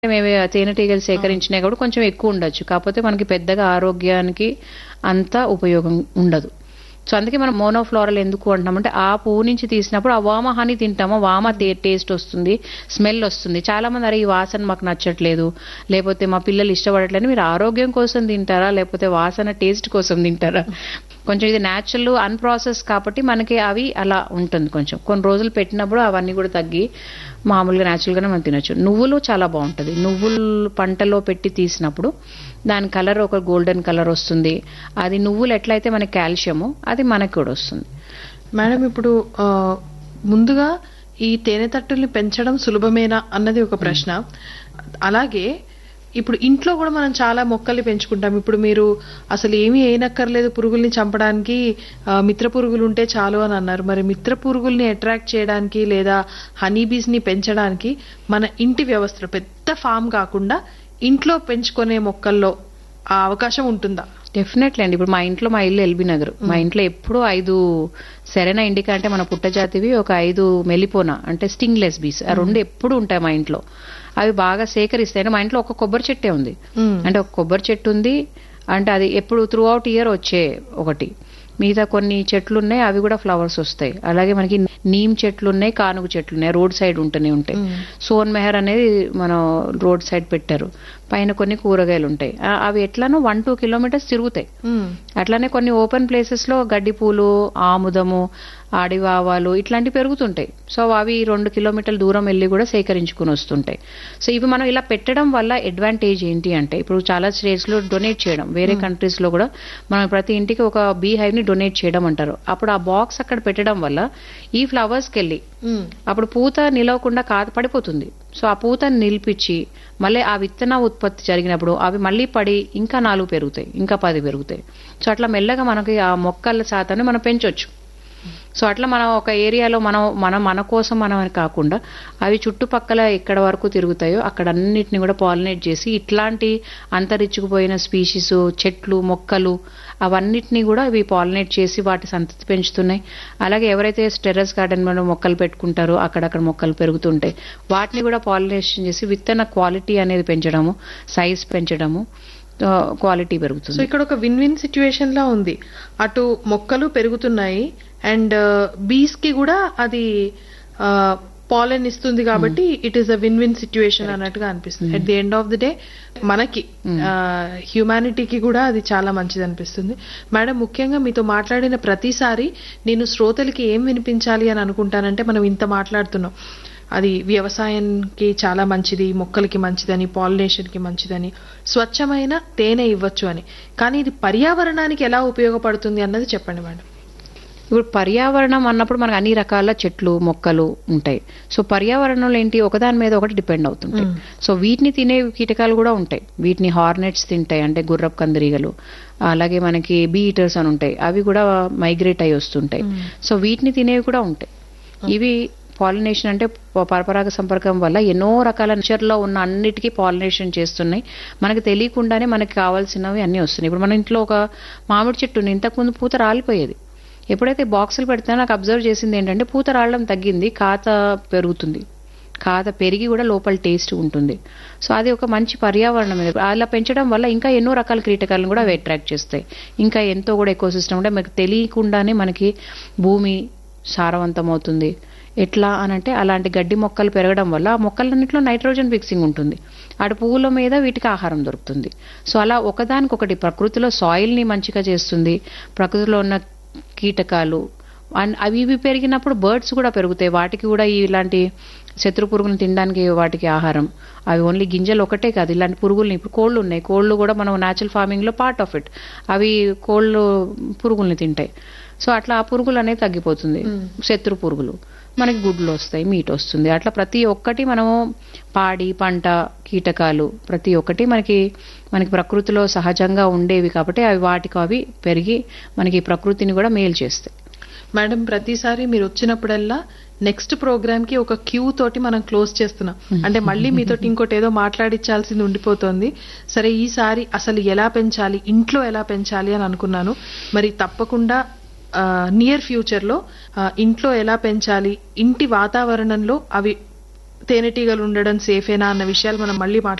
మేము తేనెటీగలు సేకరించినా కూడా కొంచెం ఎక్కువ ఉండొచ్చు కాకపోతే మనకి పెద్దగా ఆరోగ్యానికి అంత ఉపయోగం ఉండదు సో అందుకే మనం మోనోఫ్లోరల్ ఎందుకు అంటున్నామంటే ఆ పువ్వు నుంచి తీసినప్పుడు ఆ వామ హనీ తింటాము వామ టే- టేస్ట్ వస్తుంది స్మెల్ వస్తుంది చాలా మంది అరే ఈ వాసన మాకు నచ్చట్లేదు లేకపోతే మా పిల్లలు ఇష్టపడట్లేదు మీరు ఆరోగ్యం కోసం తింటారా లేకపోతే వాసన టేస్ట్ కోసం తింటారా కొంచెం ఇది న్యాచురల్ అన్ప్రాసెస్ కాబట్టి మనకి అవి అలా ఉంటుంది కొంచెం కొన్ని రోజులు పెట్టినప్పుడు అవన్నీ కూడా తగ్గి మామూలుగా న్యాచురల్గానే మనం తినొచ్చు నువ్వులు చాలా బాగుంటుంది నువ్వులు పంటలో పెట్టి తీసినప్పుడు దాని కలర్ ఒక గోల్డెన్ కలర్ వస్తుంది అది నువ్వులు ఎట్లయితే మనకి కాల్షియము అది మనకి కూడా వస్తుంది మేడం ఇప్పుడు ఆ, ముందుగా ఈ తేనె తట్టుల్ని పెంచడం సులభమేనా అన్నది ఒక ప్రశ్న అలాగే ఇప్పుడు ఇంట్లో కూడా మనం చాలా మొక్కల్ని పెంచుకుంటాం ఇప్పుడు మీరు అసలు ఏమీ వేయనక్కర్లేదు పురుగుల్ని చంపడానికి ఆ, మిత్ర పురుగులు ఉంటే చాలు అని అన్నారు మరి మిత్ర పురుగుల్ని అట్రాక్ట్ చేయడానికి లేదా హనీ బీస్ ని పెంచడానికి మన ఇంటి వ్యవస్థలో పెద్ద ఫామ్ కాకుండా ఇంట్లో పెంచుకునే మొక్కల్లో ఆ అవకాశం ఉంటుందా డెఫినెట్లీ అండి ఇప్పుడు మా ఇంట్లో మా ఇల్లు ఎల్బీ నగర్ మా ఇంట్లో ఎప్పుడూ ఐదు సెరెనా ఇండికా అంటే మన పుట్టజాతివి ఒక ఐదు మెలిపోనా అంటే స్టింగ్లెస్ బీస్ ఆ రెండు ఎప్పుడు ఉంటాయి మా ఇంట్లో అవి బాగా సేకరిస్తాయి అంటే మా ఇంట్లో ఒక కొబ్బరి చెట్టే ఉంది మ్మ్. అంటే ఒక కొబ్బరి చెట్టు ఉంది అంటే అది ఎప్పుడు త్రూ అవుట్ ఇయర్ వచ్చే ఒకటి మిగతా కొన్ని చెట్లు ఉన్నాయి అవి కూడా ఫ్లవర్స్ వస్తాయి అలాగే మనకి నీమ్ చెట్లు ఉన్నాయి కానుగు చెట్లు ఉన్నాయి రోడ్ సైడ్ ఉంటూనే ఉంటాయి సోన్ మెహర్ అనేది మనం రోడ్ సైడ్ పెట్టారు పైన కొన్ని కూరగాయలు ఉంటాయి ఆ- అవి ఎట్లానో వన్ టూ కిలోమీటర్స్ తిరుగుతాయి మ్మ్. అట్లానే కొన్ని ఓపెన్ ప్లేసెస్ లో గడ్డి పూలు ఆముదము ఆడివావాలు ఇట్లాంటివి పెరుగుతుంటాయి సో అవి రెండు కిలోమీటర్ల దూరం వెళ్ళి కూడా సేకరించుకుని వస్తుంటాయి సో ఇవి మనం ఇలా పెట్టడం వల్ల అడ్వాంటేజ్ ఏంటి అంటే ఇప్పుడు చాలా స్టేట్స్ లో డొనేట్ చేయడం వేరే కంట్రీస్ లో కూడా మనం ప్రతి ఇంటికి ఒక బీ హైవ్ ని డొనేట్ చేయడం అంటారు అప్పుడు ఆ బాక్స్ అక్కడ పెట్టడం వల్ల ఈ ఫ్లవర్స్కి వెళ్ళి మ్మ్. అప్పుడు పూత నిలవకుండా కాత పడిపోతుంది సో ఆ పూతని నిలిపించి మళ్ళీ ఆ విత్తన ఉత్పత్తి జరిగినప్పుడు అవి మళ్ళీ పడి ఇంకా నాలుగు పెరుగుతాయి ఇంకా పది పెరుగుతాయి సో అట్లా మెల్లగా మనకి ఆ మొక్కల శాతాన్ని మనం పెంచొచ్చు సో అట్లా మనం ఒక ఏరియాలో మనం మనం మన కోసం మనం అని కాకుండా అవి చుట్టుపక్కల ఎక్కడ వరకు తిరుగుతాయో అక్కడ అన్నిటిని కూడా పాలినేట్ చేసి ఇట్లాంటి అంతరించుకుపోయిన స్పీషీస్ చెట్లు మొక్కలు అవన్నిటిని కూడా ఇవి పాలినేట్ చేసి వాటి సంతతి పెంచుతున్నాయి అలాగే ఎవరైతే టెర్రస్ గార్డెన్ లో మొక్కలు పెట్టుకుంటారో అక్కడక్కడ మొక్కలు పెరుగుతుంటాయి వాటిని కూడా పాలినేషన్ చేసి విత్తన క్వాలిటీ అనేది పెంచడము సైజ్ పెంచడము క్వాలిటీ సో పెరుగుతుంది ఇక్కడ ఒక విన్ విన్ సిచ్యువేషన్ లా ఉంది అటు మొక్కలు పెరుగుతున్నాయి అండ్ బీస్ కి కూడా అది పాలన్ ఇస్తుంది కాబట్టి it is a win win situation అన్నట్టుగా అనిపిస్తుంది at the end of the day మనకి హ్యూమానిటీకి కూడా అది చాలా మంచిది అనిపిస్తుంది మేడం ముఖ్యంగా మీతో మాట్లాడిన ప్రతిసారి నేను శ్రోతలకి ఏం వినిపించాలి అని అనుకుంటానంటే మనం ఇంత మాట్లాడుతున్నాం అది వ్యవసాయానికి చాలా మంచిది మొక్కలకి మంచిదని పాలినేషన్ కి మంచిదని స్వచ్ఛమైన తేనె ఇవ్వచ్చు అని కానీ ఇది పర్యావరణానికి ఎలా ఉపయోగపడుతుంది అన్నది చెప్పండి మేడం ఇప్పుడు పర్యావరణం అన్నప్పుడు మనకు అన్ని రకాల చెట్లు మొక్కలు ఉంటాయి సో పర్యావరణంలో ఏంటి ఒకదాని మీద ఒకటి డిపెండ్ అవుతుంటాయి సో వీటిని తినే కీటకాలు కూడా ఉంటాయి వీటిని హార్నెట్స్ తింటాయి అంటే గుర్రపు కందిరీగలు అలాగే మనకి బీ ఈటర్స్ అని ఉంటాయి అవి కూడా మైగ్రేట్ అయి వస్తుంటాయి సో వీటిని తినేవి కూడా ఉంటాయి ఇవి పాలినేషన్ అంటే ప- పరపరాగ సంపర్కం వల్ల ఎన్నో రకాల నేచర్లో ఉన్న అన్నిటికీ పాలినేషన్ చేస్తున్నాయి మనకి తెలియకుండానే మనకి కావాల్సినవి అన్నీ వస్తున్నాయి ఇప్పుడు మన ఇంట్లో ఒక మామిడి చెట్టు ఉంది ఇంతకుముందు పూత రాలిపోయేది ఎప్పుడైతే బాక్సులు పెడితే నాకు అబ్జర్వ్ చేసింది ఏంటంటే పూత రావడం తగ్గింది కాత పెరుగుతుంది కాత పెరిగి కూడా లోపల టేస్ట్ ఉంటుంది సో అది ఒక మంచి పర్యావరణం ఇది. అలా పెంచడం వల్ల ఇంకా ఎన్నో రకాల కీటకాలను కూడా అవి అట్రాక్ట్ చేస్తాయి ఇంకా ఎంతో కూడా ఎకో సిస్టమ్ అంటే మనకు తెలియకుండానే మనకి భూమి సారవంతం అవుతుంది ఎట్లా అని అంటే అలాంటి గడ్డి మొక్కలు పెరగడం వల్ల ఆ మొక్కలన్నింటిలో నైట్రోజన్ ఫిక్సింగ్ ఉంటుంది అటు పువ్వుల మీద వీటికి ఆహారం దొరుకుతుంది సో అలా ఒకదానికొకటి ప్రకృతిలో సాయిల్ని మంచిగా చేస్తుంది ప్రకృతిలో ఉన్న కీటకాలు అండ్ అవి ఇవి పెరిగినప్పుడు బర్డ్స్ కూడా పెరుగుతాయి వాటికి కూడా ఈ ఇలాంటి శత్రు పురుగులను తినడానికి వాటికి ఆహారం అవి ఓన్లీ గింజలు ఒకటే కాదు ఇలాంటి పురుగుల్ని ఇప్పుడు కోళ్ళు ఉన్నాయి కోళ్ళు కూడా మనం న్యాచురల్ ఫార్మింగ్ లో పార్ట్ ఆఫ్ ఇట్ అవి కోళ్ళు పురుగుల్ని తింటాయి సో అట్లా ఆ పురుగులు అనేది తగ్గిపోతుంది శత్రు పురుగులు మనకి గుడ్లు వస్తాయి మీట్ వస్తుంది అట్లా ప్రతి ఒక్కటి మనము పాడి పంట కీటకాలు ప్రతి ఒక్కటి మనకి మనకి ప్రకృతిలో సహజంగా ఉండేవి కాబట్టి అవి వాటికి అవి పెరిగి మనకి ప్రకృతిని కూడా మేలు చేస్తాయి మేడం ప్రతిసారి మీరు వచ్చినప్పుడల్లా నెక్స్ట్ ప్రోగ్రామ్ కి ఒక క్యూ తోటి మనం క్లోజ్ చేస్తున్నాం అంటే మళ్ళీ మీతోటి ఇంకోటి ఏదో మాట్లాడించాల్సింది ఉండిపోతుంది సరే ఈసారి అసలు ఎలా పెంచాలి ఇంట్లో ఎలా పెంచాలి అని అనుకున్నాను మరి తప్పకుండా నియర్ ఫ్యూచర్ లో ఆ, ఇంట్లో ఎలా పెంచాలి ఇంటి వాతావరణంలో అవి తేనెటీగలు ఉండడం సేఫేనా అన్న విషయాలు మనం మళ్ళీ మాట్లాడుకుందాం